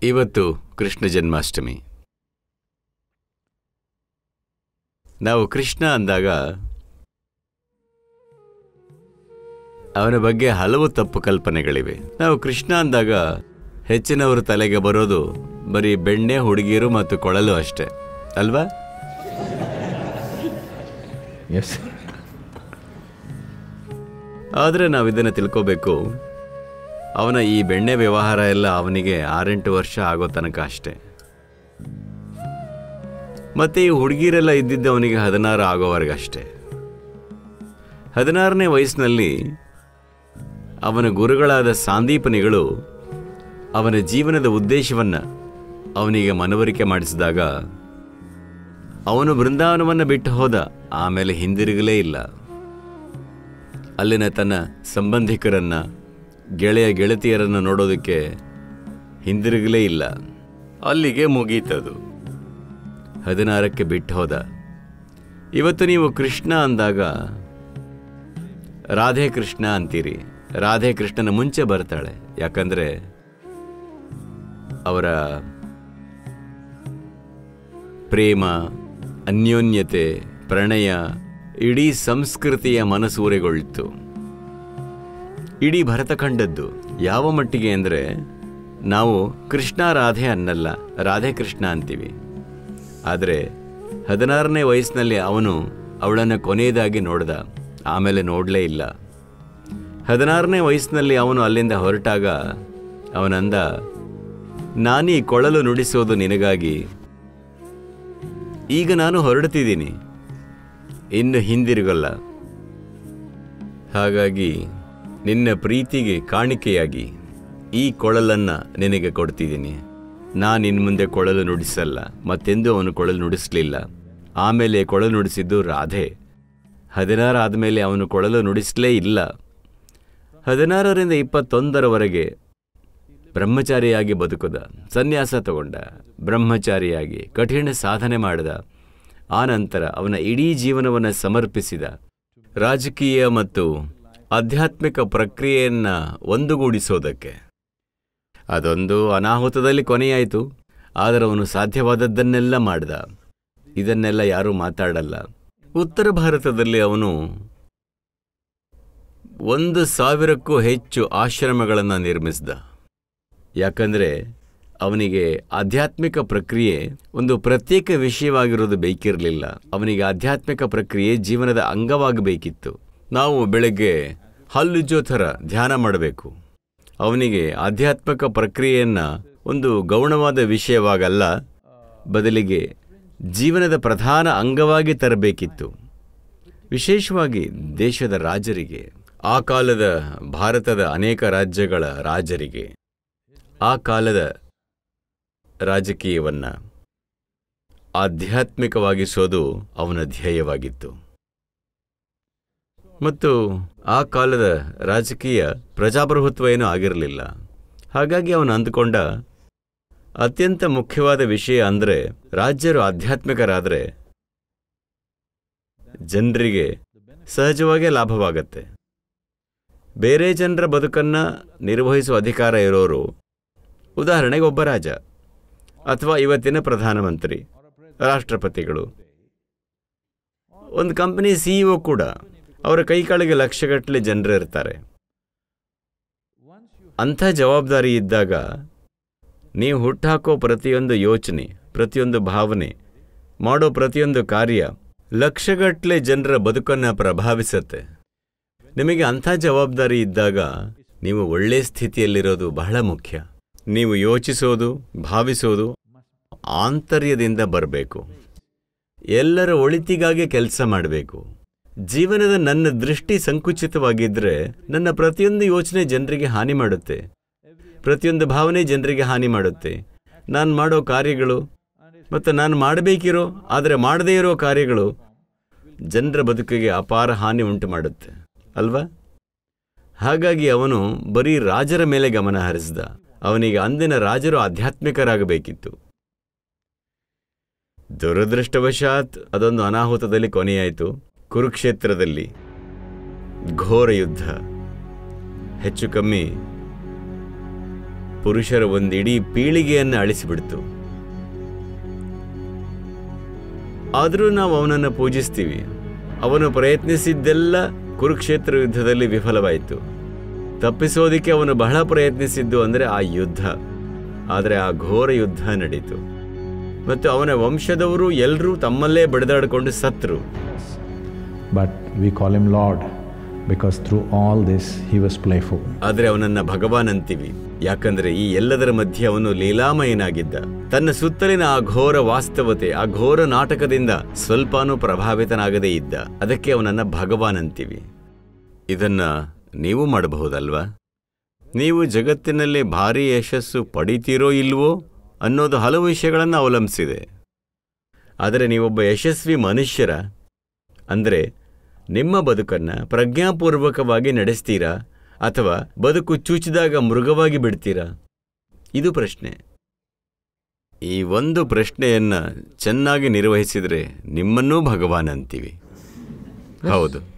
ಇವತ್ತು ಕೃಷ್ಣ ಜನ್ಮಾಷ್ಟಮಿ ನಾವು ಕೃಷ್ಣ ಅಂದಾಗ ಅವನ ಬಗ್ಗೆ ಹಲವು ತಪ್ಪು ಕಲ್ಪನೆಗಳಿವೆ ನಾವು ಕೃಷ್ಣ ಅಂದಾಗ ಹೆಚ್ಚಿನವರು ತಲೆಗೆ ಬರೋದು ಬರೀ ಬೆಣ್ಣೆ ಹುಡುಗಿಯರು ಮತ್ತು ಕೊಳಲು ಅಷ್ಟೇ ಅಲ್ವಾ ಎಸ್ ಆದರೆ ನಾವು ಇದನ್ನು ತಿಳ್ಕೋಬೇಕು ಅವನ ಈ ಬೆಣ್ಣೆ ವ್ಯವಹಾರ ಎಲ್ಲ ಅವನಿಗೆ ಆರೆಂಟು ವರ್ಷ ಆಗೋ ತನಕ ಅಷ್ಟೇ ಮತ್ತೆ ಈ ಹುಡುಗಿರೆಲ್ಲ ಇದ್ದಿದ್ದು ಅವನಿಗೆ ಹದಿನಾರು ಆಗೋವರೆಗಷ್ಟೇ ಹದಿನಾರನೇ ವಯಸ್ಸಿನಲ್ಲಿ ಅವನ ಗುರುಗಳಾದ ಸಾಂದೀಪನಿಗಳು ಅವನ ಜೀವನದ ಉದ್ದೇಶವನ್ನು ಅವನಿಗೆ ಮನವರಿಕೆ ಮಾಡಿಸಿದಾಗ ಅವನು ಬೃಂದಾವನವನ್ನು ಬಿಟ್ಟು ಹೋದ ಆಮೇಲೆ ಹಿಂದಿರುಗಲೇ ಇಲ್ಲ ಅಲ್ಲಿನ ತನ್ನ ಸಂಬಂಧಿಕರನ್ನ ಗೆಳೆಯ ಗೆಳತಿಯರನ್ನು ನೋಡೋದಕ್ಕೆ ಹಿಂದಿರುಗಲೇ ಇಲ್ಲ ಅಲ್ಲಿಗೆ ಮುಗೀತದು ಹದಿನಾರಕ್ಕೆ ಬಿಟ್ಟು ಹೋದ ಇವತ್ತು ನೀವು ಕೃಷ್ಣ ಅಂದಾಗ ರಾಧೆ ಕೃಷ್ಣ ಅಂತೀರಿ ರಾಧೆ ಕೃಷ್ಣನ ಮುಂಚೆ ಬರ್ತಾಳೆ ಯಾಕಂದ್ರೆ ಅವರ ಪ್ರೇಮ ಅನ್ಯೋನ್ಯತೆ ಪ್ರಣಯ ಇಡೀ ಸಂಸ್ಕೃತಿಯ ಮನಸೂರೆಗೊಳ್ಳಿತು ಇಡೀ ಭರತಖಂಡದ್ದು ಯಾವ ಮಟ್ಟಿಗೆ ಅಂದರೆ ನಾವು ಕೃಷ್ಣ ರಾಧೆ ಅನ್ನಲ್ಲ ರಾಧೆ ಕೃಷ್ಣ ಅಂತೀವಿ ಆದರೆ ಹದಿನಾರನೇ ವಯಸ್ಸಿನಲ್ಲಿ ಅವನು ಅವಳನ್ನು ಕೊನೆಯದಾಗಿ ನೋಡ್ದ ಆಮೇಲೆ ನೋಡಲೇ ಇಲ್ಲ ಹದಿನಾರನೇ ವಯಸ್ಸಿನಲ್ಲಿ ಅವನು ಅಲ್ಲಿಂದ ಹೊರಟಾಗ ಅವನಂದ ನಾನೀ ಕೊಳಲು ನುಡಿಸೋದು ನಿನಗಾಗಿ ಈಗ ನಾನು ಹೊರಡ್ತಿದ್ದೀನಿ ಇನ್ನು ಹಿಂದಿರುಗಲ್ಲ ಹಾಗಾಗಿ ನಿನ್ನ ಪ್ರೀತಿಗೆ ಕಾಣಿಕೆಯಾಗಿ ಈ ಕೊಳಲನ್ನ ನಿನಗೆ ಕೊಡ್ತಿದ್ದೀನಿ ನಾನು ಇನ್ನು ಮುಂದೆ ಕೊಳಲು ನುಡಿಸಲ್ಲ ಮತ್ತೆಂದೂ ಅವನು ಕೊಳಲು ನುಡಿಸಲಿಲ್ಲ ಆಮೇಲೆ ಕೊಳಲು ನುಡಿಸಿದ್ದು ರಾಧೆ ಹದಿನಾರು ಆದಮೇಲೆ ಅವನು ಕೊಳಲು ನುಡಿಸಲೇ ಇಲ್ಲ ಹದಿನಾರರಿಂದ ಇಪ್ಪತ್ತೊಂದರವರೆಗೆ ಬ್ರಹ್ಮಚಾರಿಯಾಗಿ ಬದುಕುದ ಸನ್ಯಾಸ ತಗೊಂಡ ಬ್ರಹ್ಮಚಾರಿಯಾಗಿ ಕಠಿಣ ಸಾಧನೆ ಮಾಡಿದ ಆನಂತರ ಅವನ ಇಡೀ ಜೀವನವನ್ನು ಸಮರ್ಪಿಸಿದ ರಾಜಕೀಯ ಮತ್ತು ಆಧ್ಯಾತ್ಮಿಕ ಪ್ರಕ್ರಿಯೆಯನ್ನ ಒಂದುಗೂಡಿಸೋದಕ್ಕೆ ಅದೊಂದು ಅನಾಹುತದಲ್ಲಿ ಕೊನೆಯಾಯಿತು ಆದರೆ ಅವನು ಸಾಧ್ಯವಾದದ್ದನ್ನೆಲ್ಲ ಮಾಡ್ದ ಇದನ್ನೆಲ್ಲ ಯಾರೂ ಮಾತಾಡಲ್ಲ ಉತ್ತರ ಭಾರತದಲ್ಲಿ ಅವನು ಒಂದು ಸಾವಿರಕ್ಕೂ ಹೆಚ್ಚು ಆಶ್ರಮಗಳನ್ನು ನಿರ್ಮಿಸಿದ ಯಾಕಂದ್ರೆ ಅವನಿಗೆ ಆಧ್ಯಾತ್ಮಿಕ ಪ್ರಕ್ರಿಯೆ ಒಂದು ಪ್ರತ್ಯೇಕ ವಿಷಯವಾಗಿರೋದು ಬೇಕಿರಲಿಲ್ಲ ಅವನಿಗೆ ಆಧ್ಯಾತ್ಮಿಕ ಪ್ರಕ್ರಿಯೆ ಜೀವನದ ಅಂಗವಾಗಬೇಕಿತ್ತು ನಾವು ಬೆಳಗ್ಗೆ ಹಲ್ಲುಜ್ಜೋ ಥರ ಧ್ಯಾನ ಮಾಡಬೇಕು ಅವನಿಗೆ ಆಧ್ಯಾತ್ಮಿಕ ಪ್ರಕ್ರಿಯೆಯನ್ನ ಒಂದು ಗೌಣವಾದ ವಿಷಯವಾಗಲ್ಲ ಬದಲಿಗೆ ಜೀವನದ ಪ್ರಧಾನ ಅಂಗವಾಗಿ ತರಬೇಕಿತ್ತು ವಿಶೇಷವಾಗಿ ದೇಶದ ರಾಜರಿಗೆ ಆ ಕಾಲದ ಭಾರತದ ಅನೇಕ ರಾಜ್ಯಗಳ ರಾಜರಿಗೆ ಆ ಕಾಲದ ರಾಜಕೀಯವನ್ನ ಆಧ್ಯಾತ್ಮಿಕವಾಗಿಸೋದು ಅವನ ಧ್ಯೇಯವಾಗಿತ್ತು ಮತ್ತು ಆ ಕಾಲದ ರಾಜಕೀಯ ಪ್ರಜಾಪ್ರಭುತ್ವ ಏನೂ ಆಗಿರಲಿಲ್ಲ ಹಾಗಾಗಿ ಅವನು ಅಂದುಕೊಂಡ ಅತ್ಯಂತ ಮುಖ್ಯವಾದ ವಿಷಯ ಅಂದರೆ ರಾಜ್ಯರು ಆಧ್ಯಾತ್ಮಿಕರಾದರೆ ಜನರಿಗೆ ಸಹಜವಾಗೇ ಲಾಭವಾಗತ್ತೆ ಬೇರೆ ಜನರ ಬದುಕನ್ನ ನಿರ್ವಹಿಸುವ ಅಧಿಕಾರ ಇರೋರು ಉದಾಹರಣೆಗೆ ಒಬ್ಬ ರಾಜ ಅಥವಾ ಇವತ್ತಿನ ಪ್ರಧಾನಮಂತ್ರಿ ರಾಷ್ಟ್ರಪತಿಗಳು ಒಂದು ಕಂಪನಿ ಸಿಇಒ ಕೂಡ ಅವರ ಕೈ ಕೆಳಗೆ ಲಕ್ಷಗಟ್ಟಲೆ ಜನರು ಇರ್ತಾರೆ ಅಂಥ ಜವಾಬ್ದಾರಿ ಇದ್ದಾಗ ನೀವು ಹುಟ್ಟಾಕೋ ಪ್ರತಿಯೊಂದು ಯೋಚನೆ ಪ್ರತಿಯೊಂದು ಭಾವನೆ ಮಾಡೋ ಪ್ರತಿಯೊಂದು ಕಾರ್ಯ ಲಕ್ಷಗಟ್ಟಲೆ ಜನರ ಬದುಕನ್ನು ಪ್ರಭಾವಿಸುತ್ತೆ ನಿಮಗೆ ಅಂಥ ಜವಾಬ್ದಾರಿ ಇದ್ದಾಗ ನೀವು ಒಳ್ಳೆ ಸ್ಥಿತಿಯಲ್ಲಿರೋದು ಬಹಳ ಮುಖ್ಯ ನೀವು ಯೋಚಿಸೋದು ಭಾವಿಸೋದು ಆಂತರ್ಯದಿಂದ ಬರಬೇಕು ಎಲ್ಲರ ಒಳಿತಿಗಾಗಿ ಕೆಲಸ ಮಾಡಬೇಕು ಜೀವನದ ನನ್ನ ದೃಷ್ಟಿ ಸಂಕುಚಿತವಾಗಿದ್ದರೆ ನನ್ನ ಪ್ರತಿಯೊಂದು ಯೋಚನೆ ಜನರಿಗೆ ಹಾನಿ ಮಾಡುತ್ತೆ ಪ್ರತಿಯೊಂದು ಭಾವನೆ ಜನರಿಗೆ ಹಾನಿ ಮಾಡುತ್ತೆ ನಾನು ಮಾಡೋ ಕಾರ್ಯಗಳು ಮತ್ತು ನಾನು ಮಾಡಬೇಕಿರೋ ಆದರೆ ಮಾಡದೇ ಇರೋ ಕಾರ್ಯಗಳು ಜನರ ಬದುಕಿಗೆ ಅಪಾರ ಹಾನಿ ಉಂಟು ಮಾಡುತ್ತೆ ಅಲ್ವಾ ಹಾಗಾಗಿ ಅವನು ಬರೀ ರಾಜರ ಮೇಲೆ ಗಮನ ಹರಿಸಿದ ಅವನಿಗೆ ಅಂದಿನ ರಾಜರು ಆಧ್ಯಾತ್ಮಿಕರಾಗಬೇಕಿತ್ತು ದುರದೃಷ್ಟವಶಾತ್ ಅದೊಂದು ಅನಾಹುತದಲ್ಲಿ ಕೊನೆಯಾಯಿತು ಕುರುಕ್ಷೇತ್ರದಲ್ಲಿ ಘೋರ ಯುದ್ಧ ಹೆಚ್ಚು ಕಮ್ಮಿ ಪುರುಷರ ಒಂದಿಡೀ ಪೀಳಿಗೆಯನ್ನು ಅಳಿಸಿಬಿಡ್ತು ಆದರೂ ನಾವು ಅವನನ್ನು ಪೂಜಿಸ್ತೀವಿ ಅವನು ಪ್ರಯತ್ನಿಸಿದ್ದೆಲ್ಲ ಕುರುಕ್ಷೇತ್ರ ಯುದ್ಧದಲ್ಲಿ ವಿಫಲವಾಯಿತು ತಪ್ಪಿಸೋದಕ್ಕೆ ಅವನು ಬಹಳ ಪ್ರಯತ್ನಿಸಿದ್ದು ಅಂದರೆ ಆ ಯುದ್ಧ ಆದರೆ ಆ ಘೋರ ಯುದ್ಧ ನಡೀತು ಮತ್ತು ಅವನ ವಂಶದವರು ಎಲ್ಲರೂ ತಮ್ಮಲ್ಲೇ ಬಡಿದಾಡಿಕೊಂಡು ಸತ್ರು But we call him Lord because through all this he was playful. ಆದರೆ ಅವನನ್ನ ಭಗವಾನ್ ಅಂತೀವಿ ಯಾಕಂದ್ರೆ ಈ ಎಲ್ಲದರ ಮಧ್ಯೆ ಅವನು ಲೀಲಾಮಯನಾಗಿದ್ದ ತನ್ನ ಸುತ್ತಲಿನ ಆ ಘೋರ ವಾಸ್ತವತೆ ಆ ಘೋರ ನಾಟಕದಿಂದ ಸ್ವಲ್ಪನೂ ಪ್ರಭಾವಿತನಾಗದೇ ಇದ್ದ ಅದಕ್ಕೆ ಅವನನ್ನ ಭಗವಾನ್ ಅಂತೀವಿ ಇದನ್ನ ನೀವು ಮಾಡಬಹುದಲ್ವಾ ನೀವು ಜಗತ್ತಿನಲ್ಲಿ ಭಾರಿ ಯಶಸ್ಸು ಪಡಿತೀರೋ ಇಲ್ವೋ ಅನ್ನೋದು ಹಲವು ವಿಷಯಗಳನ್ನು ಅವಲಂಬಿಸಿದೆ ಆದರೆ ನೀವೊಬ್ಬ ಯಶಸ್ವಿ ಮನುಷ್ಯರ ಅಂದರೆ ನಿಮ್ಮ ಬದುಕನ್ನು ಪ್ರಜ್ಞಾಪೂರ್ವಕವಾಗಿ ನಡೆಸ್ತೀರಾ ಅಥವಾ ಬದುಕು ಚೂಚಿದಾಗ ಮೃಗವಾಗಿ ಬಿಡ್ತೀರಾ ಇದು ಪ್ರಶ್ನೆ ಈ ಒಂದು ಪ್ರಶ್ನೆಯನ್ನ ಚೆನ್ನಾಗಿ ನಿರ್ವಹಿಸಿದರೆ ನಿಮ್ಮನ್ನೂ ಭಗವಾನ್ ಅಂತೀವಿ ಹೌದು